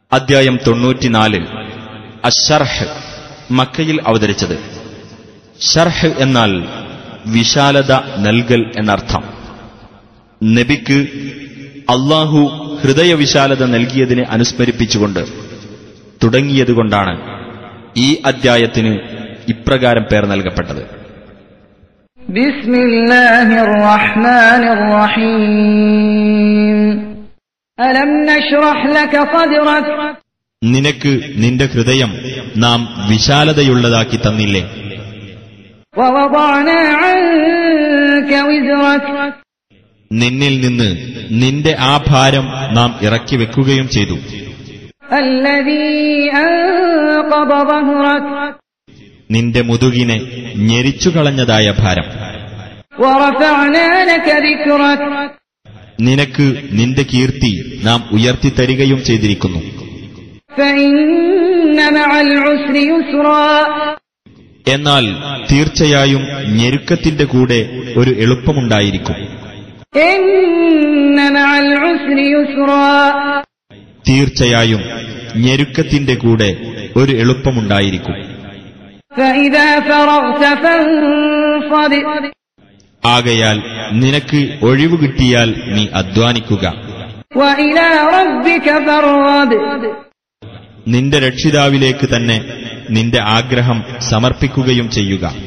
അദ്ധ്യായം തൊണ്ണൂറ്റിനാലിൽ അഷർഹ് മക്കയിൽ അവതരിച്ചത് ഷർഹ് എന്നാൽ വിശാലത നൽകൽ എന്നർത്ഥം നബിക്ക് അള്ളാഹു ഹൃദയവിശാലത നൽകിയതിനെ അനുസ്മരിപ്പിച്ചുകൊണ്ട് തുടങ്ങിയതുകൊണ്ടാണ് ഈ അദ്ധ്യായത്തിന് ഇപ്രകാരം പേർ നൽകപ്പെട്ടത് بسم الله الرحمن الرحيم ألم نشرح لك صدرك നിനക്ക് നിന്റെ ഹൃദയം നാം വിശാലതയുള്ളതാക്കി തന്നില്ലേ ووضعنا عنك وزرك നിന്നിൽ നിന്ന് നിന്റെ ആ ഭാരം നാം ഇറക്കി വെക്കുകയും ചെയ്തു الذي أنقض ظهرك നിന്റെ മുതുകിനെ ഞെരിച്ചുകളഞ്ഞതായ ഭാരം ورفعنا لك ذكرك നിനക്ക് നിന്റെ കീർത്തി നാം ഉയർത്തിത്തരികയും ചെയ്തിരിക്കുന്നു فإن مع العسر يسرا എന്നാൽ തീർച്ചയായും ഞെരുക്കത്തിന്റെ കൂടെ ഒരു എളുപ്പമുണ്ടായിരിക്കും إن مع العسر يسرا തീർച്ചയായും ഞെരുക്കത്തിന്റെ കൂടെ ഒരു എളുപ്പമുണ്ടായിരിക്കും فإذا فرغت فانصب ആകയാൽ നിനക്ക് ഒഴിവു കിട്ടിയാൽ നീ അധ്വാനിക്കുക وإلى ربك فارغب നിന്റെ രക്ഷിതാവിലേക്ക് തന്നെ നിന്റെ ആഗ്രഹം സമർപ്പിക്കുകയും ചെയ്യുക